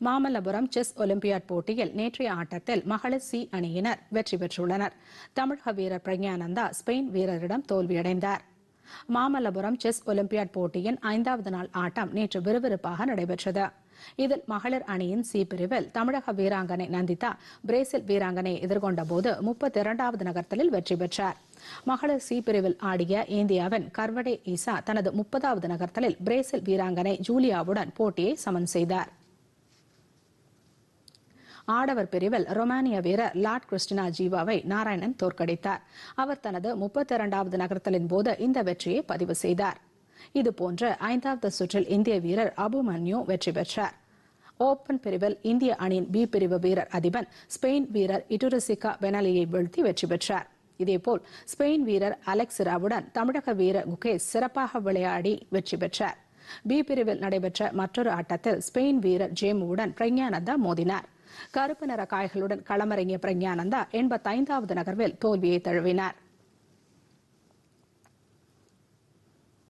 Mamallapuram chess olympiad போட்டியில் நேற்றைய ஆட்டத்தில் மகளிர் சி அணியினர் வெற்றி பெற்றுள்ளனர் தமிழக வீரர் பிரக்ஞானந்தா ஸ்பெயின் வீரரிடம் தோல்வியடைந்தார் மாமல்லபுரம் செஸ் ஒலிம்பியாட் போட்டியின் ஐந்தாவது நாள் ஆட்டம் நேற்று விறுவிறுப்பாக நடைபெற்றது இதில் மகளிர் அணியின் சி பிரிவில் தமிழக வீராங்கனை நந்திதா பிரேசில் வீராங்கனை எதிர்கொண்ட போது முப்பத்தி இரண்டாவது நகர்த்தலில் வெற்றி பெற்றார் மகளிர் சி பிரிவில் ஆடிய இந்தியாவின் கர்வடே ஈசா தனது முப்பதாவது நகர்த்தலில் பிரேசில் வீராங்கனை ஜூலியாவுடன் போட்டியை சமன் செய்தார் ஆடவர் பிரிவில் ரொமானிய வீரர் லார்ட் கிறிஸ்டினா ஜீவாவை நாராயணன் தோற்கடித்தார் அவர் தனது முப்பத்தி இரண்டாவது நகர்த்தலின் போது இந்த வெற்றியை பதிவு செய்தார் இதுபோன்ற ஐந்தாவது சுற்றில் இந்திய வீரர் அபுமன்யு வெற்றி பெற்றார் ஓபன் பிரிவில் இந்திய அணியின் பி பிரிவு வீரர் அதிபன் ஸ்பெயின் வீரர் இட்டுரிசிகா பெனாலியை வீழ்த்தி வெற்றி பெற்றார் இதேபோல் ஸ்பெயின் வீரர் அலெக்சிராவுடன் தமிழக வீரர் குகேஷ் சிறப்பாக விளையாடி வெற்றி பெற்றார் பி பிரிவில் நடைபெற்ற மற்றொரு ஆட்டத்தில் ஸ்பெயின் வீரர் ஜேமுவுடன் பிரக்ஞானந்தா மோதினார் கருப்பு நிற காய்களுடன் களமிறங்கிய பிரக்ஞானந்தா எண்பத்தைந்தாவது நகர்வில் தோல்வியை தழுவினார்